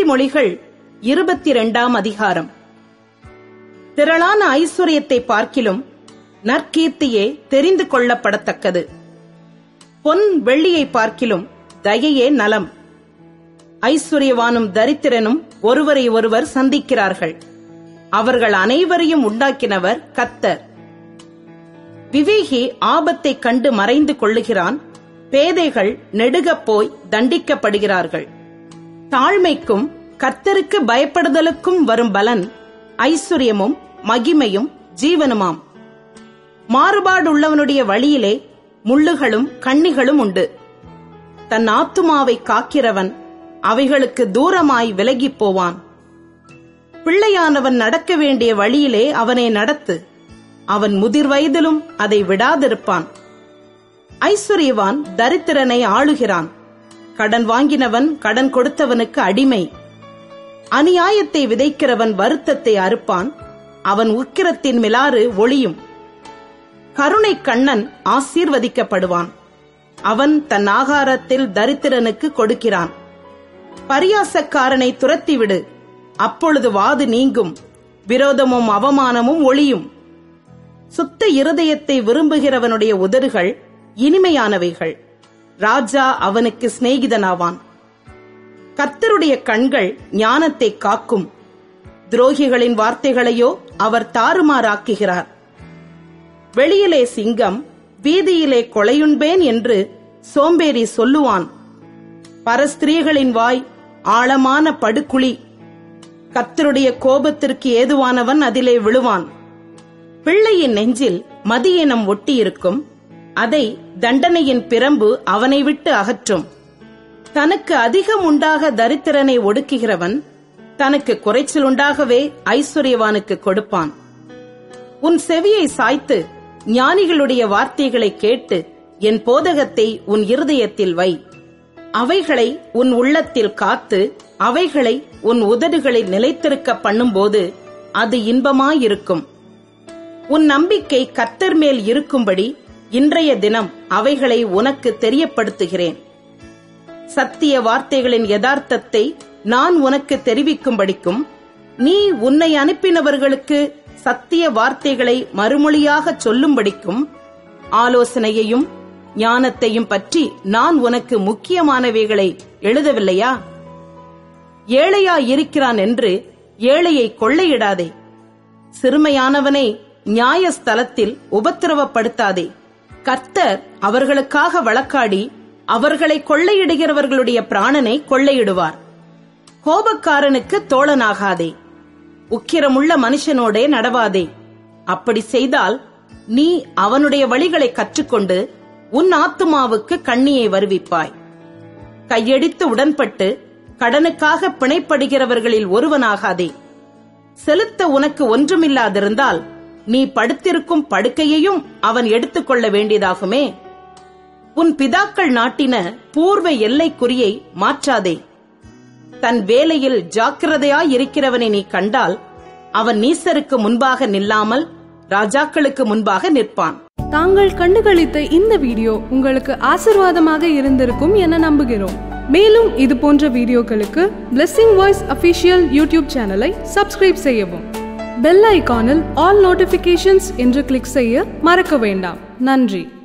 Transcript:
நீதிமொழிகள் இருபத்தி இரண்டாம் அதிகாரம் திரளான ஐஸ்வர்யத்தை பார்க்கிலும் நற்கீர்த்தியே தெரிந்து கொள்ளப்படத்தக்கது பொன் வெள்ளியை பார்க்கிலும் தயையே நலம் ஐஸ்வர்யவானும் தரித்திரனும் ஒருவரை ஒருவர் சந்திக்கிறார்கள் அவர்கள் அனைவரையும் உண்டாக்கினவர் கத்தர் விவேகி ஆபத்தை கண்டு மறைந்து கொள்ளுகிறான் பேதைகள் நெடுகப் போய் தண்டிக்கப்படுகிறார்கள் தாழ்மைக்கும் கர்த்தருக்கு பயப்படுதலுக்கும் வரும் பலன் ஐஸ்வர்யமும் மகிமையும் ஜீவனுமாம் மாறுபாடுள்ளவனுடைய வழியிலே முள்ளுகளும் கண்ணிகளும் உண்டு தன் ஆத்துமாவை காக்கிறவன் அவைகளுக்கு தூரமாய் விலகிப் போவான் பிள்ளையானவன் நடக்க வேண்டிய வழியிலே அவனை நடத்து அவன் முதிர் வயதிலும் அதை விடாதிருப்பான் ஐஸ்வர்யவான் தரித்திரனை ஆளுகிறான் கடன் வாங்கினவன் கடன் கொடுத்தவனுக்கு அடிமை அநியாயத்தை விதைக்கிறவன் வருத்தத்தை அறுப்பான் அவன் உக்கிரத்தின் மிலாறு ஒளியும் கருணை கண்ணன் ஆசீர்வதிக்கப்படுவான் அவன் தன் ஆகாரத்தில் தரித்திரனுக்கு கொடுக்கிறான் பரியாசக்காரனை துரத்திவிடு அப்பொழுது வாது நீங்கும் விரோதமும் அவமானமும் ஒளியும் சுத்த இருதயத்தை விரும்புகிறவனுடைய உதடுகள் இனிமையானவைகள் ராஜா அவனுக்கு சிநேகிதனாவான் கர்த்தருடைய கண்கள் ஞானத்தை காக்கும் துரோகிகளின் வார்த்தைகளையோ அவர் தாறுமாறாக்குகிறார் வெளியிலே சிங்கம் வீதியிலே கொலையுண்பேன் என்று சோம்பேறி சொல்லுவான் பரஸ்திரீகளின் வாய் ஆழமான படுகுழி கர்த்தருடைய கோபத்திற்கு ஏதுவானவன் அதிலே விழுவான் பிள்ளையின் நெஞ்சில் மதியினம் ஒட்டியிருக்கும் அதை தண்டனையின் பிரம்பு அவனை விட்டு அகற்றும் தனக்கு அதிகம் உண்டாக தரித்திரனை ஒடுக்குகிறவன் தனக்கு குறைச்சல் உண்டாகவே ஐஸ்வர்யவானுக்கு கொடுப்பான் உன் செவியை சாய்த்து ஞானிகளுடைய வார்த்தைகளை கேட்டு என் போதகத்தை உன் இருதயத்தில் வை அவைகளை உன் உள்ளத்தில் காத்து அவைகளை உன் உதடுகளில் நிலைத்திருக்க பண்ணும்போது அது இன்பமாயிருக்கும் உன் நம்பிக்கை கர்த்தர் மேல் இருக்கும்படி இன்றைய தினம் அவைகளை உனக்கு தெரியப்படுத்துகிறேன் சத்திய வார்த்தைகளின் யதார்த்தத்தை நான் உனக்கு தெரிவிக்கும்படிக்கும் நீ உன்னை அனுப்பினவர்களுக்கு சத்திய வார்த்தைகளை மறுமொழியாக சொல்லும்படிக்கும் ஆலோசனையையும் ஞானத்தையும் பற்றி நான் உனக்கு முக்கியமானவைகளை எழுதவில்லையா ஏழையா இருக்கிறான் என்று ஏழையை கொள்ளையிடாதே சிறுமையானவனை நியாயஸ்தலத்தில் உபத்திரவப்படுத்தாதே கர்த்தர் அவர்களுக்காக வழக்காடி அவர்களை கொள்ளையிடுகிறவர்களுடைய பிராணனை கொள்ளையிடுவார் கோபக்காரனுக்கு தோழனாகாதே உக்கிரமுள்ள மனுஷனோடே நடவாதே அப்படி செய்தால் நீ அவனுடைய வழிகளை கற்றுக்கொண்டு உன் ஆத்துமாவுக்கு கண்ணியை வருவிப்பாய் கையடித்து உடன்பட்டு கடனுக்காக பிணைப்படுகிறவர்களில் ஒருவனாகாதே செலுத்த உனக்கு ஒன்றுமில்லாதிருந்தால் நீ படுத்திருக்கும் படுக்கையையும் அவன் எடுத்துக்கொள்ள வேண்டியதாகுமே உன் பிதாக்கள் நாட்டின பூர்வ எல்லைக்குறியை மாற்றாதே தன் வேலையில் ஜாக்கிரதையாய் இருக்கிறவனை நீ கண்டால் அவன் நீசருக்கு முன்பாக நில்லாமல் ராஜாக்களுக்கு முன்பாக நிற்பான் தாங்கள் கண்டுகளித்த இந்த வீடியோ உங்களுக்கு ஆசிர்வாதமாக இருந்திருக்கும் என நம்புகிறோம் மேலும் இது போன்ற வீடியோக்களுக்கு Blessing வாய்ஸ் அஃபிஷியல் யூடியூப் சேனலை சப்ஸ்கிரைப் செய்யவும் பெல் ஐகானில் ஆல் நோட்டிஃபிகேஷன்ஸ் என்று கிளிக் செய்ய மறக்க வேண்டாம் நன்றி